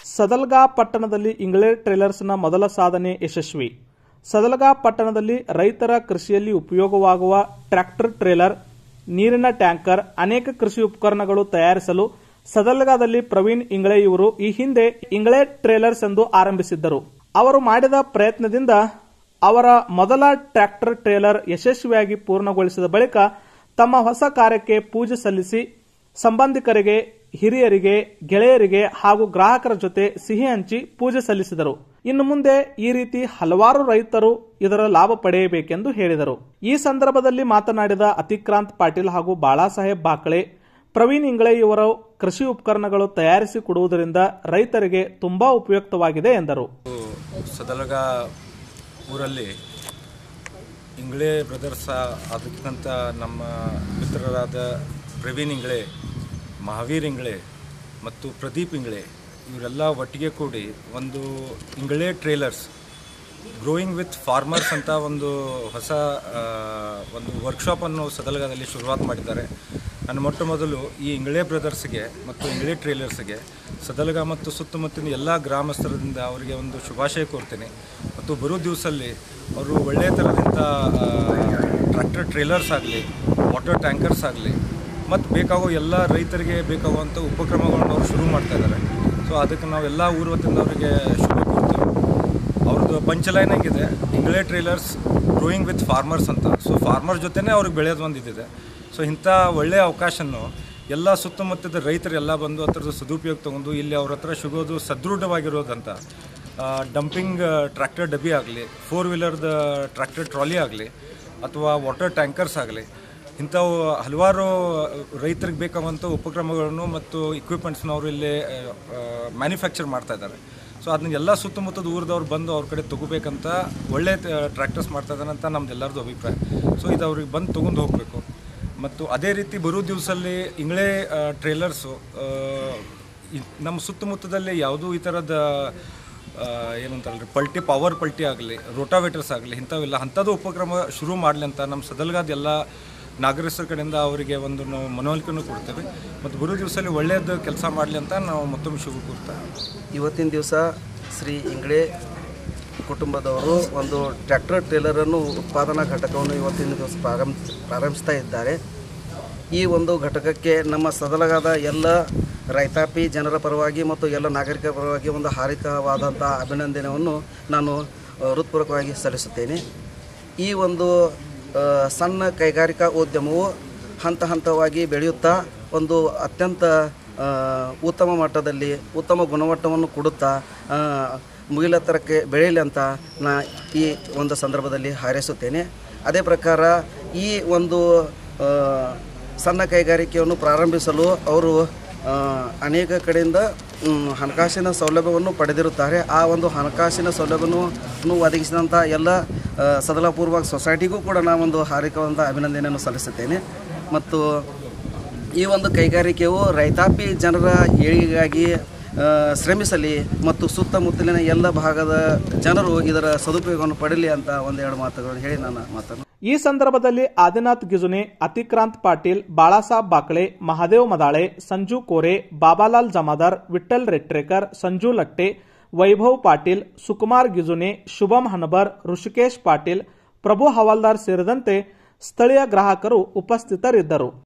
ಸದಲ್ಗಾ ಪಟ್ಟಣದಲ್ಲಿ ಇಂಗ್ಲೆಂಡ್ ಟ್ರೇಲರ್ಸ್ನ ಮೊದಲ ಸಾಧನೆ ಯಶಸ್ವಿ ಸದಲ್ಗಾ ಪಟ್ಟಣದಲ್ಲಿ ರೈತರ ಕೃಷಿಯಲ್ಲಿ ಉಪಯೋಗವಾಗುವ ಟ್ರ್ಯಾಕ್ಟರ್ ಟ್ರೇಲರ್ ನೀರಿನ ಟ್ಯಾಂಕರ್ ಅನೇಕ ಕೃಷಿ ಉಪಕರಣಗಳು ತಯಾರಿಸಲು ಸದಲ್ಗಾದಲ್ಲಿ ಪ್ರವೀಣ್ ಇಂಗಳೆ ಇವರು ಈ ಹಿಂದೆ ಇಂಗಳೆ ಟ್ರೇಲರ್ಸ್ ಎಂದು ಆರಂಭಿಸಿದ್ದರು ಅವರು ಮಾಡಿದ ಪ್ರಯತ್ನದಿಂದ ಅವರ ಮೊದಲ ಟ್ರ್ಯಾಕ್ಟರ್ ಟ್ರೇಲರ್ ಯಶಸ್ವಿಯಾಗಿ ಪೂರ್ಣಗೊಳಿಸಿದ ಬಳಿಕ ತಮ್ಮ ಹೊಸ ಕಾರ್ಯಕ್ಕೆ ಪೂಜೆ ಸಲ್ಲಿಸಿ ಸಂಬಂಧಿಕರಿಗೆ ಹಿರಿಯರಿಗೆ ಗೆಳೆಯರಿಗೆ ಹಾಗೂ ಗ್ರಾಹಕರ ಜೊತೆ ಸಿಹಿ ಹಂಚಿ ಪೂಜೆ ಸಲ್ಲಿಸಿದರು ಇನ್ನು ಮುಂದೆ ಈ ರೀತಿ ಹಲವಾರು ರೈತರು ಇದರ ಲಾಭ ಪಡೆಯಬೇಕೆಂದು ಹೇಳಿದರು ಈ ಸಂದರ್ಭದಲ್ಲಿ ಮಾತನಾಡಿದ ಅತಿಕ್ರಾಂತ್ ಪಾಟೀಲ್ ಹಾಗೂ ಬಾಳಾಸಾಹೇಬ್ ಬಾಕಳೆ ಪ್ರವೀಣ್ ಇಂಗಳೆ ಇವರು ಕೃಷಿ ಉಪಕರಣಗಳು ತಯಾರಿಸಿ ಕೊಡುವುದರಿಂದ ರೈತರಿಗೆ ತುಂಬಾ ಉಪಯುಕ್ತವಾಗಿದೆ ಎಂದರು ಸದಲಗ ಊರಲ್ಲಿ ಇಂಗ್ಳೆ ಬ್ರದರ್ಸ್ ಅದಕ್ಕಂತ ನಮ್ಮ ಮಿತ್ರರಾದ ಪ್ರವೀಣ್ ಇಂಗ್ಳೆ ಮಹಾವೀರ್ ಇಂಗ್ಳೆ ಮತ್ತು ಪ್ರದೀಪ್ ಇಂಗ್ಳೆ ಇವರೆಲ್ಲ ಒಟ್ಟಿಗೆ ಕೂಡಿ ಒಂದು Ingle trailers growing with farmers ಅಂತ ಒಂದು ಹೊಸ ಆ, ಒಂದು ವರ್ಕ್ಶಾಪನ್ನು ಸದಲಗದಲ್ಲಿ ಶುರುವಾತ್ ಮಾಡಿದ್ದಾರೆ ನಾನು ಮೊಟ್ಟ ಮೊದಲು ಈ ಇಂಗ್ಳೆ ಬ್ರದರ್ಸ್ಗೆ ಮತ್ತು ಇಂಗ್ಳೆ ಟ್ರೇಲರ್ಸ್ಗೆ ಸದಲಗ ಮತ್ತು ಸುತ್ತಮುತ್ತಲಿನ ಎಲ್ಲ ಗ್ರಾಮಸ್ಥರದಿಂದ ಅವರಿಗೆ ಒಂದು ಶುಭಾಶಯ ಕೋರ್ತೇನೆ ಮತ್ತು ಬರೋ ದಿವಸಲ್ಲಿ ಅವರು ಒಳ್ಳೆಯ ಥರದಿಂದ ಟ್ರ್ಯಾಕ್ಟರ್ ಟ್ರೇಲರ್ಸ್ ಆಗಲಿ ವಾಟರ್ ಟ್ಯಾಂಕರ್ಸ್ ಆಗಲಿ ಮತ್ತು ಬೇಕಾಗೋ ಎಲ್ಲ ರೈತರಿಗೆ ಬೇಕಾಗುವಂಥ ಉಪಕ್ರಮಗಳನ್ನು ಅವರು ಶುರು ಮಾಡ್ತಾ ಇದ್ದಾರೆ ಸೊ ಅದಕ್ಕೆ ನಾವು ಎಲ್ಲ ಊರ ವತಿಯಿಂದ ಅವರಿಗೆ ಶುಭ ಕೋರ್ತೀವಿ ಅವ್ರದ್ದು ಪಂಚಲೈನ್ ಹೆಂಗಿದೆ Ingle trailers growing with farmers ಅಂತ ಸೊ ಫಾರ್ಮರ್ ಜೊತೆನೇ ಅವ್ರಿಗೆ ಬೆಳೆಯೋದು ಒಂದು ಇದಿದೆ ಸೊ ಇಂಥ ಒಳ್ಳೆಯ ಅವಕಾಶನ್ನು ಎಲ್ಲ ಸುತ್ತಮುತ್ತದ ರೈತರೆಲ್ಲ ಬಂದು ಅದರದ್ದು ಸದುಪಯೋಗ ತಗೊಂಡು ಇಲ್ಲಿ ಅವ್ರ ಹತ್ರ ಸಿಗೋದು ಸದೃಢವಾಗಿರೋದಂತ ಡಂಪಿಂಗ್ ಟ್ರ್ಯಾಕ್ಟರ್ ಡಬ್ಬಿ ಆಗಲಿ ಫೋರ್ ವೀಲರ್ದ ಟ್ರ್ಯಾಕ್ಟರ್ ಟ್ರಾಲಿ ಆಗಲಿ ಅಥವಾ ವಾಟರ್ ಟ್ಯಾಂಕರ್ಸ್ ಆಗಲಿ ಇಂಥವು ಹಲವಾರು ರೈತರಿಗೆ ಬೇಕಾಗುವಂಥ ಉಪಕ್ರಮಗಳನ್ನು ಮತ್ತು ಇಕ್ವಿಪ್ಮೆಂಟ್ಸ್ನ ಅವರು ಇಲ್ಲಿ ಮ್ಯಾನುಫ್ಯಾಕ್ಚರ್ ಮಾಡ್ತಾ ಇದ್ದಾರೆ ಸೊ ಅದನ್ನ ಎಲ್ಲ ಸುತ್ತಮುತ್ತದ ಊರದವ್ರು ಬಂದು ಅವ್ರ ಕಡೆ ತಗೋಬೇಕಂತ ಒಳ್ಳೆ ಟ್ರ್ಯಾಕ್ಟರ್ಸ್ ಮಾಡ್ತಾ ಇದ್ದಾರೆ ಅಂತ ನಮ್ದು ಎಲ್ಲರದ್ದು ಅಭಿಪ್ರಾಯ ಸೊ ಇದು ಅವ್ರಿಗೆ ಬಂದು ತೊಗೊಂಡು ಹೋಗಬೇಕು ಮತ್ತು ಅದೇ ರೀತಿ ಬರೋ ದಿವಸಲ್ಲಿ ಇಂಗ್ಳೆ ಟ್ರೇಲರ್ಸು ನಮ್ಮ ಸುತ್ತಮುತ್ತದಲ್ಲಿ ಯಾವುದೂ ಈ ಥರದ ಆ, ಏನಂತಾರಲ್ರಿ ಪಲ್ಟಿ ಪವರ್ ಪಲ್ಟಿ ಆಗಲಿ ರೋಟಾವೇಟರ್ಸ್ ಆಗಲಿ ಇಂಥವೆಲ್ಲ ಅಂಥದ್ದು ಉಪಕ್ರಮ ಶುರು ಮಾಡಲಿ ಅಂತ ನಮ್ಮ ಸದಲ್ಗಾದ ಎಲ್ಲ ನಾಗರಿಕರ ಕಡೆಯಿಂದ ಅವರಿಗೆ ಒಂದು ನಾವು ಮನವೊಲಿಕೆಯನ್ನು ಕೊಡ್ತೇವೆ ಮತ್ತು ಬರೋ ದಿವಸದಲ್ಲಿ ಒಳ್ಳೆಯದು ಕೆಲಸ ಮಾಡಲಿ ಅಂತ ನಾವು ಮತ್ತೊಮ್ಮೆ ಶುಭ ಕೋರ್ತಾ ಇವತ್ತಿನ ದಿವಸ ಶ್ರೀ ಇಂಗ್ಳೆ ಕುಟುಂಬದವರು ಒಂದು ಟ್ರ್ಯಾಕ್ಟರ್ ಟ್ರೇಲರನ್ನು ಉತ್ಪಾದನಾ ಘಟಕವನ್ನು ಇವತ್ತಿನ ದಿವಸ ಪ್ರಾರಂಭ ಪ್ರಾರಂಭಿಸ್ತಾ ಇದ್ದಾರೆ ಈ ಒಂದು ಘಟಕಕ್ಕೆ ನಮ್ಮ ಸದಲಗಾದ ಎಲ್ಲ ರೈತಾಪಿ ಜನರ ಪರವಾಗಿ ಮತ್ತು ಎಲ್ಲ ನಾಗರಿಕರ ಪರವಾಗಿ ಒಂದು ಹಾರಿಕವಾದಂಥ ಅಭಿನಂದನೆಯನ್ನು ನಾನು ಆ, ಹೃತ್ಪೂರ್ವಕವಾಗಿ ಸಲ್ಲಿಸುತ್ತೇನೆ ಈ ಒಂದು ಆ, ಸಣ್ಣ ಕೈಗಾರಿಕಾ ಉದ್ಯಮವು ಹಂತ ಹಂತವಾಗಿ ಬೆಳೆಯುತ್ತಾ ಒಂದು ಅತ್ಯಂತ ಆ, ಉತ್ತಮ ಮಟ್ಟದಲ್ಲಿ ಉತ್ತಮ ಗುಣಮಟ್ಟವನ್ನು ಕೊಡುತ್ತಾ ಆ, ಮುಗಿಲೆತ್ತರಕ್ಕೆ ಬೆಳೆಯಲಿ ಅಂತ ನಾ ಈ ಒಂದು ಸಂದರ್ಭದಲ್ಲಿ ಹಾರೈಸುತ್ತೇನೆ ಅದೇ ಪ್ರಕಾರ ಈ ಒಂದು ಆ, ಸಣ್ಣ ಕೈಗಾರಿಕೆಯನ್ನು ಪ್ರಾರಂಭಿಸಲು ಅವರು ಆ, ಅನೇಕ ಕಡೆಯಿಂದ ಮ್, ಹಣಕಾಸಿನ ಸೌಲಭ್ಯವನ್ನು ಪಡೆದಿರುತ್ತಾರೆ ಆ ಒಂದು ಹಣಕಾಸಿನ ಸೌಲಭ್ಯವನ್ನು ಒದಗಿಸಿದಂಥ ಎಲ್ಲ ಆ, ಸದಲಪೂರ್ವ ಸೊಸೈಟಿಗೂ ಕೂಡ ನಾವೊಂದು ಹಾರ್ದಿಕವಾದ ಅಭಿನಂದನೆಯನ್ನು ಸಲ್ಲಿಸುತ್ತೇನೆ ಮತ್ತು ಈ ಒಂದು ಕೈಗಾರಿಕೆಯು ರೈತಾಪಿ ಜನರ ಏಳಿಗೆಗಾಗಿ ಆ, ಶ್ರಮಿಸಲಿ ಮತ್ತು ಸುತ್ತಮುತ್ತಲಿನ ಎಲ್ಲ ಭಾಗದ ಜನರು ಇದರ ಸದುಪಯೋಗವನ್ನು ಪಡೀಲಿ ಅಂತ ಒಂದೆರಡು ಮಾತುಗಳನ್ನು ಹೇಳಿ ನಾನು ಮಾತನ್ನು ಈ ಸಂದರ್ಭದಲ್ಲಿ ಆದಿನಾಥ್ ಗಿಜುನೆ ಅತಿಕ್ರಾಂತ್ ಪಾಟೀಲ್ ಬಾಳಾಸಾಬ್ ಬಾಕಳೆ ಮಹಾದೇವ್ ಮದಾಳೆ ಸಂಜು ಕೋರೆ ಬಾಬಾಲಾಲ್ ಜಮಾದಾರ್ ವಿಠ್ಠಲ್ ರೆಟ್ರೇಕರ್ ಸಂಜು ಲಟ್ಟೆ ವೈಭವ್ ಪಾಟೀಲ್ ಸುಕುಮಾರ್ ಗಿಜುನೆ ಶುಭಂ ಹನಬರ್ ಋಷಿಕೇಶ್ ಪಾಟೀಲ್ ಪ್ರಭು ಹವಾಲ್ದಾರ್ ಸೇರಿದಂತೆ ಸ್ಥಳೀಯ ಗ್ರಾಹಕರು ಉಪಸ್ಥಿತರಿದ್ದರು